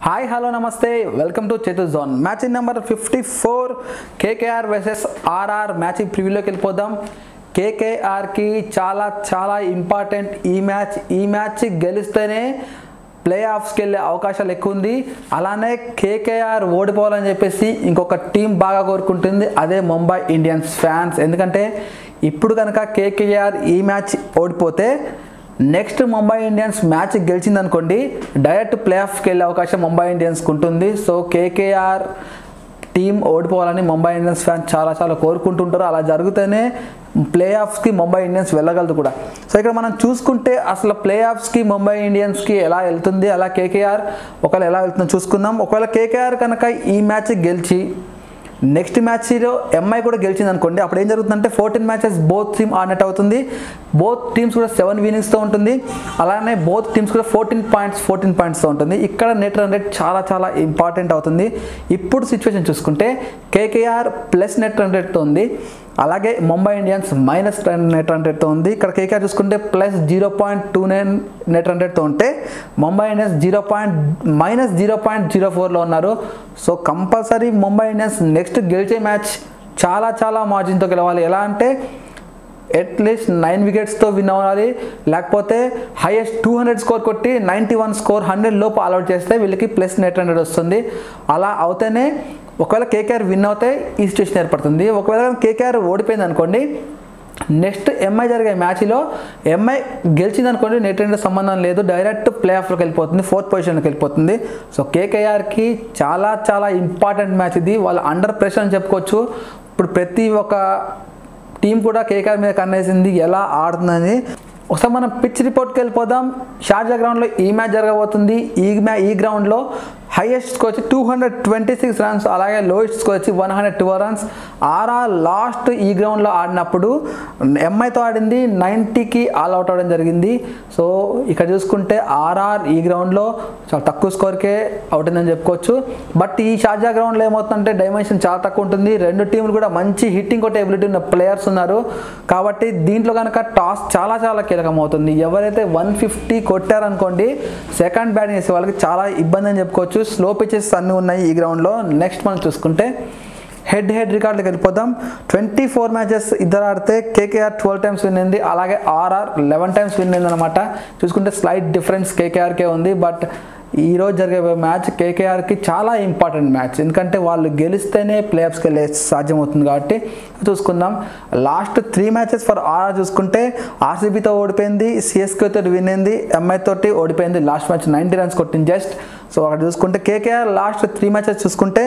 hi hello namaste welcome to Chethu zone matching number fifty four KKR versus RR matching ప్రివ్యూలోకి వెళ్ళిపోదాం కేకేఆర్కి చాలా చాలా ఇంపార్టెంట్ ఈ మ్యాచ్ ఈ మ్యాచ్ గెలిస్తేనే ప్లే ఆఫ్స్కి వెళ్ళే అవకాశాలు ఎక్కువ ఉంది అలానే కేకేఆర్ ఓడిపోవాలని చెప్పేసి ఇంకొక టీం బాగా కోరుకుంటుంది అదే ముంబై ఇండియన్స్ ఫ్యాన్స్ ఎందుకంటే ఇప్పుడు కనుక కేకేఆర్ ఈ మ్యాచ్ ఓడిపోతే నెక్స్ట్ ముంబై ఇండియన్స్ మ్యాచ్ గెలిచింది అనుకోండి డైరెక్ట్ ప్లే ఆఫ్కి వెళ్ళే అవకాశం ముంబై ఇండియన్స్కి ఉంటుంది సో కేకేఆర్ టీం ఓడిపోవాలని ముంబై ఇండియన్స్ ఫ్యాన్స్ చాలా చాలా కోరుకుంటుంటారు అలా జరిగితేనే ప్లే ఆఫ్స్కి ముంబై ఇండియన్స్ వెళ్ళగలదు కూడా సో ఇక్కడ మనం చూసుకుంటే అసలు ప్లే ఆఫ్స్కి ముంబై ఇండియన్స్కి ఎలా వెళ్తుంది అలా కేకేఆర్ ఒకవేళ ఎలా వెళ్తుందో చూసుకుందాం ఒకవేళ కేకేఆర్ కనుక ఈ మ్యాచ్ గెలిచి నెక్స్ట్ మ్యాచ్లో ఎంఐ కూడా గెలిచింది అనుకోండి అప్పుడు ఏం జరుగుతుందంటే ఫోర్టీన్ మ్యాచెస్ బోత్ టీమ్ ఆడినట్టు అవుతుంది బోత్ టీమ్స్ కూడా సెవెన్ విన్నింగ్స్తో ఉంటుంది అలానే బోత్ టీమ్స్ కూడా ఫోర్టీన్ పాయింట్స్ ఫోర్టీన్ పాయింట్స్తో ఉంటుంది ఇక్కడ నెట్ రన్ రేట్ చాలా చాలా ఇంపార్టెంట్ అవుతుంది ఇప్పుడు సిచ్యువేషన్ చూసుకుంటే కేకేఆర్ ప్లస్ నెట్ రన్ రేట్తో ఉంది అలాగే Mumbai Indians minus net run రేట్తో ఉంది ఇక్కడ కేకేఆర్ చూసుకుంటే plus zero point two nine net run రేట్తో ఉంటే Mumbai Indians zero point minus zero point zero ఫోర్లో ఉన్నారు so compulsory Mumbai Indians next గెలిచే మ్యాచ్ చాలా చాలా మార్జిన్తో గెలవాలి ఎలా అంటే అట్లీస్ట్ నైన్ వికెట్స్తో విన్ అవ్వాలి లేకపోతే హైయెస్ట్ టూ హండ్రెడ్ స్కోర్ కొట్టి నైంటీ వన్ స్కోర్ హండ్రెడ్ లోపు ఆల్అౌట్ చేస్తే వీళ్ళకి ప్లస్ నెట్ హండ్రెడ్ వస్తుంది అలా అవుతేనే ఒకవేళ కేకేఆర్ విన్ అవుతే ఈ సిచ్యువేషన్ ఏర్పడుతుంది ఒకవేళ కేకేఆర్ ఓడిపోయింది అనుకోండి నెక్స్ట్ ఎంఐ జరిగే మ్యాచ్లో ఎంఐ గెలిచింది అనుకోండి నెట్ రెండు సంబంధం లేదు డైరెక్ట్ ప్లే ఆఫ్లోకి వెళ్ళిపోతుంది ఫోర్త్ పొజిషన్కి వెళ్ళిపోతుంది సో కేకేఆర్కి చాలా చాలా ఇంపార్టెంట్ మ్యాచ్ ఇది వాళ్ళు అండర్ ప్రెషర్ అని చెప్పుకోవచ్చు ఇప్పుడు ప్రతి ఒక్క టీం కూడా కేకేఆర్ మీద కన్నేసింది ఎలా ఆడుతుందని ఒకసారి మనం పిచ్ రిపోర్ట్కి వెళ్ళిపోదాం షార్జా గ్రౌండ్లో ఈ మ్యాచ్ జరగబోతుంది ఈ మ్యా ఈ గ్రౌండ్లో హైయెస్ట్ స్కోర్ వచ్చి two hundred twenty six runs అలాగే లోయెస్ట్ స్కోర్ వచ్చి one hundred twelve runs RR last ఈ గ్రౌండ్లో ఆడినప్పుడు ఎంఐతో ఆడింది నైంటీకి ఆల్ అవుట్ అవడం జరిగింది సో ఇక్కడ చూసుకుంటే ఆర్ఆర్ ఈ గ్రౌండ్లో చాలా తక్కువ స్కోర్కే అవుట్ అయిందని చెప్పుకోవచ్చు బట్ ఈ షార్జా గ్రౌండ్లో ఏమవుతుందంటే డైమెన్షన్ చాలా తక్కువ ఉంటుంది రెండు టీంలు కూడా మంచి హిట్టింగ్ కొట్టే ఎబిలిటీ ఉన్న ప్లేయర్స్ ఉన్నారు కాబట్టి దీంట్లో కనుక టాస్ చాలా చాలా కీలకం అవుతుంది ఎవరైతే వన్ ఫిఫ్టీ కొట్టారనుకోండి సెకండ్ బ్యాటింగ్ చేసే వాళ్ళకి చాలా ఇబ్బంది అని చెప్పుకోవచ్చు స్లో పిచెస్ అన్నీ ఉన్నాయి ఈ గ్రౌండ్లో నెక్స్ట్ మనం చూసుకుంటే హెడ్ హెడ్ రికార్డులకు వెళ్ళిపోదాం ట్వంటీ ఫోర్ మ్యాచెస్ ఇద్దరు ఆడితే కేకేఆర్ ట్వెల్వ్ టైమ్స్ విన్ అయింది అలాగే ఆర్ఆర్ లెవెన్ టైమ్స్ విన్ అయింది అనమాట చూసుకుంటే స్లైట్ డిఫరెన్స్ కేకేఆర్కే ఉంది బట్ ఈ రోజు జరిగే మ్యాచ్ కేకేఆర్కి చాలా ఇంపార్టెంట్ మ్యాచ్ ఎందుకంటే వాళ్ళు గెలిస్తేనే ప్లేఆఫ్స్కి వెళ్ళే సాధ్యమవుతుంది కాబట్టి చూసుకుందాం last three matches for RR చూసుకుంటే ఆర్సీబీతో ఓడిపోయింది సిఎస్కే తోటి విన్ అయింది ఎంఐ తోటి ఓడిపోయింది లాస్ట్ మ్యాచ్ నైంటీ రన్స్ కొట్టింది జస్ట్ సో అక్కడ చూసుకుంటే కేకేఆర్ లాస్ట్ త్రీ మ్యాచెస్ చూసుకుంటే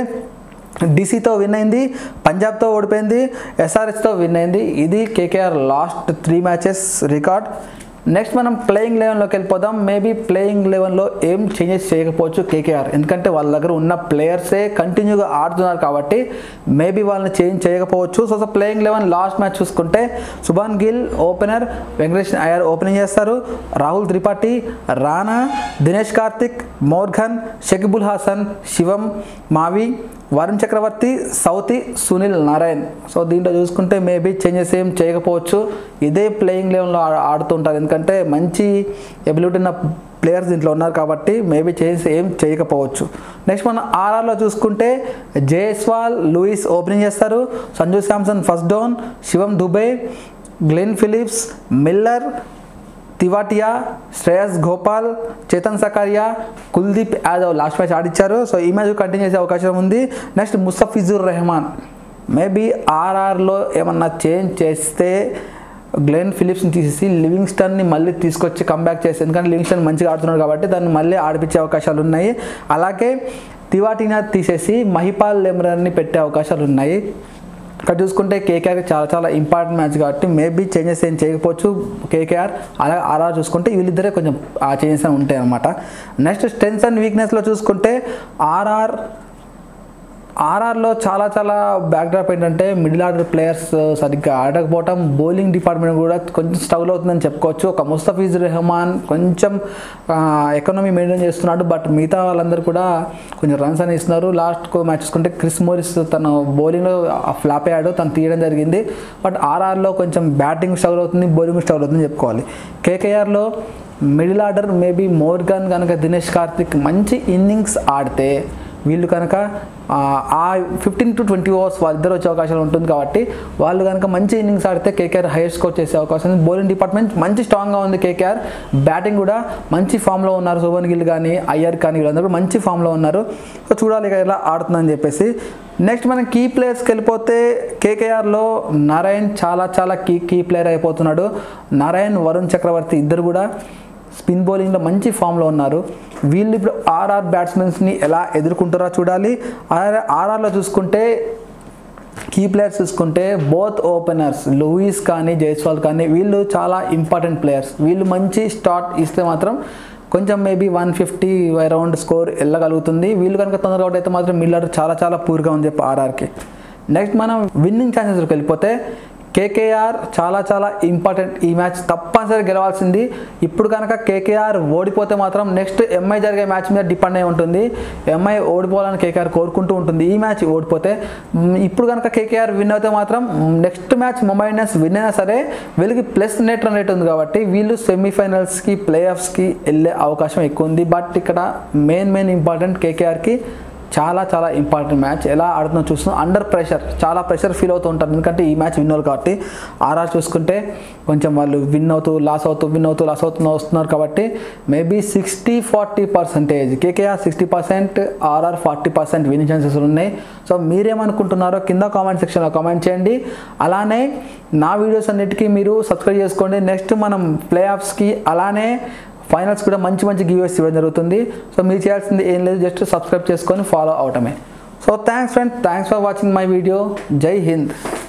డీసీతో విన్ అయింది పంజాబ్తో ఓడిపోయింది ఎస్ఆర్హెచ్తో విన్ అయింది ఇది KKR last three matches record next మనం ప్లేయింగ్ లెవెన్లోకి వెళ్ళిపోదాం మేబీ ప్లేయింగ్ లెవెన్లో ఏం చేంజెస్ చేయకపోవచ్చు కేకేఆర్ ఎందుకంటే వాళ్ళ దగ్గర ఉన్న ప్లేయర్సే కంటిన్యూగా ఆడుతున్నారు కాబట్టి మేబీ వాళ్ళని చేంజ్ చేయకపోవచ్చు so so playing eleven last match చూసుకుంటే సుభాన్ గిల్ ఓపెనర్ వెంకటేష్ అయ్యర్ ఓపెనింగ్ చేస్తారు రాహుల్ త్రిపాఠి రానా దినేష్ కార్తిక్ మోర్ఘన్ షకిబుల్ హాసన్ శివం మావి వరుణ్ చక్రవర్తి సౌతి సునీల్ నారాయణ్ సో దీంట్లో చూసుకుంటే మేబీ చేంజెస్ ఏం చేయకపోవచ్చు ఇదే ప్లేయింగ్ లెవెన్లో ఆడుతుంటారు ఎందుకంటే మంచి ఎబిలిటీ ఉన్న ప్లేయర్స్ దీంట్లో ఉన్నారు కాబట్టి మేబీ చేంజెస్ ఏం చేయకపోవచ్చు నెక్స్ట్ మనం ఆర్ఆర్లో చూసుకుంటే జైస్వాల్ లూయిస్ ఓపెనింగ్ చేస్తారు Sanju Samson first down Shivam Dube Glenn Phillips Miller Tewatia Shreyas Gopal Chetan Sakariya Kuldeep Yadav last match ఆడిచ్చారు సో ఈ మ్యాచ్ కంటిన్యూ చేసే అవకాశం ఉంది నెక్స్ట్ ముస్తఫిజుర్ రెహమాన్ మేబీ ఆర్ఆర్లో ఏమన్నా చేంజ్ చేస్తే గ్లెన్ ఫిలిప్స్ని తీసేసి లివింగ్స్టన్ని మళ్ళీ తీసుకొచ్చి కంబ్యాక్ చేసి ఎందుకంటే లివింగ్స్టన్ మంచిగా ఆడుతున్నాడు కాబట్టి దాన్ని మళ్ళీ ఆడిపించే అవకాశాలు ఉన్నాయి అలాగే తివాటినా తీసేసి మహిపాల్ లెమ్రన్ని పెట్టే అవకాశాలు ఉన్నాయి ఇక్కడ చూసుకుంటే కేకేఆర్ చాలా చాలా ఇంపార్టెంట్ మ్యాచ్ కాబట్టి మేబీ చేంజెస్ ఏం చేయకపోవచ్చు కేకేఆర్ అలాగే ఆర్ఆర్ చూసుకుంటే వీళ్ళిద్దరే కొంచెం ఆ చేంజెస్ అని ఉంటాయి అనమాట నెక్స్ట్ స్ట్రెంగ్స్ అండ్ వీక్నెస్లో చూసుకుంటే ఆర్ఆర్ ఆర్ఆర్లో చాలా చాలా బ్యాక్డ్రాప్ ఏంటంటే మిడిల్ ఆర్డర్ ప్లేయర్స్ సరిగ్గా ఆడకపోవటం బౌలింగ్ డిపార్ట్మెంట్ కూడా కొంచెం స్ట్రగుల్ అవుతుందని చెప్పుకోవచ్చు ఒక ముస్తఫీజ్ రెహమాన్ కొంచెం ఎకనామీ మెయింటైన్ చేస్తున్నాడు బట్ మిగతా వాళ్ళందరూ కూడా కొంచెం రన్స్ అని ఇస్తున్నారు లాస్ట్ మ్యాచ్ చూసుకుంటే క్రిస్ మోరిస్ తను బౌలింగ్లో ఫ్లాప్ అయ్యాడు తను తీయడం జరిగింది బట్ ఆర్ఆర్లో కొంచెం బ్యాటింగ్ స్ట్రగుల్ అవుతుంది బౌలింగ్ స్ట్రగుల్ అవుతుంది చెప్పుకోవాలి కేకేఆర్లో మిడిల్ ఆర్డర్ మేబీ మోర్గన్ కనుక దినేష్ కార్తిక్ మంచి ఇన్నింగ్స్ ఆడితే వీళ్ళు కనుక ఆ, ఆ ఫిఫ్టీన్ టు ట్వంటీ ఓవర్స్ వాళ్ళిద్దరు వచ్చే అవకాశాలు ఉంటుంది కాబట్టి వాళ్ళు కనుక మంచి ఇన్నింగ్స్ ఆడితే కేకేఆర్ హైయర్ స్కోర్ చేసే అవకాశం ఉంది బౌలింగ్ డిపార్ట్మెంట్ మంచి స్ట్రాంగ్గా ఉంది కేకేఆర్ బ్యాటింగ్ కూడా మంచి ఫామ్లో ఉన్నారు శోభన్ గిల్ కానీ అయ్యర్ కానీ వీళ్ళందరూ కూడా మంచి ఫామ్లో ఉన్నారు సో చూడాలి ఇక ఎలా ఆడుతుందని చెప్పేసి నెక్స్ట్ మనం కీ ప్లేయర్స్కి వెళ్ళిపోతే కేకేఆర్లో నారాయణ్ చాలా చాలా కీ కీ ప్లేయర్ అయిపోతున్నాడు నారాయణ్ వరుణ్ చక్రవర్తి ఇద్దరు కూడా స్పిన్ బౌలింగ్లో మంచి ఫామ్లో ఉన్నారు వీళ్ళు ఇప్పుడు ఆర్ఆర్ బ్యాట్స్మెన్స్ని ఎలా ఎదుర్కొంటారో చూడాలి ఆర్ ఆర్ఆర్లో చూసుకుంటే కీ ప్లేయర్స్ చూసుకుంటే బోత్ ఓపెనర్స్ లూయిస్ కానీ జైస్వాల్ కానీ వీళ్ళు చాలా ఇంపార్టెంట్ ప్లేయర్స్ వీళ్ళు మంచి స్టార్ట్ ఇస్తే మాత్రం కొంచెం maybe one fifty around score వెళ్ళగలుగుతుంది వీళ్ళు కనుక తొందరగా అవుట్ అయితే మాత్రం మిల్లర్ చాలా చాలా పూర్గా ఉంది చెప్పి ఆర్ఆర్కి నెక్స్ట్ మనం విన్నింగ్ ఛాన్సెస్కి వెళ్ళిపోతే కేకేఆర్ చాలా చాలా ఇంపార్టెంట్ ఈ మ్యాచ్ తప్పనిసరి గెలవాల్సింది ఇప్పుడు కనుక కేకేఆర్ ఓడిపోతే మాత్రం నెక్స్ట్ ఎంఐ జరిగే మ్యాచ్ మీద డిపెండ్ అయి ఉంటుంది ఎంఐ ఓడిపోవాలని కేకేఆర్ కోరుకుంటూ ఉంటుంది ఈ మ్యాచ్ ఓడిపోతే మ్, ఇప్పుడు కనుక కేకేఆర్ విన్ అయితే మాత్రం next match Mumbai Indians win అయినా సరే వీళ్ళకి ప్లస్ నెట్ రన్ రేట్ ఉంది కాబట్టి వీళ్ళు సెమీఫైనల్స్కి ప్లే ఆఫ్స్కి వెళ్ళే అవకాశం ఎక్కువ ఉంది బట్ ఇక్కడ మెయిన్ మెయిన్ ఇంపార్టెంట్ కేకేఆర్కి చాలా చాలా ఇంపార్టెంట్ మ్యాచ్ ఎలా ఆడుతుందో చూస్తున్నాం అండర్ ప్రెషర్ చాలా ప్రెషర్ ఫీల్ అవుతూ ఉంటారు ఎందుకంటే ఈ మ్యాచ్ విన్ అవ్వాలి కాబట్టి ఆర్ఆర్ చూసుకుంటే కొంచెం వాళ్ళు విన్ అవుతూ లాస్ అవుతూ విన్ అవుతూ లాస్ అవుతూ వస్తున్నారు కాబట్టి maybe sixty forty percentage KKR sixty percent RR forty percent win chances ఉన్నాయి సో మీరేమనుకుంటున్నారో కింద కామెంట్ సెక్షన్లో కామెంట్ చేయండి అలానే నా వీడియోస్ అన్నిటికీ మీరు సబ్స్క్రైబ్ చేసుకోండి నెక్స్ట్ మనం ప్లే ఆఫ్స్కి అలానే ఫైనల్స్ కూడా మంచి మంచి గివ్వేస్ ఇవ్వడం జరుగుతుంది సో మీరు చేయాల్సింది ఏం లేదు జస్ట్ సబ్స్క్రైబ్ చేసుకొని ఫాలో అవటమే so thanks friend thanks for watching my video Jai Hind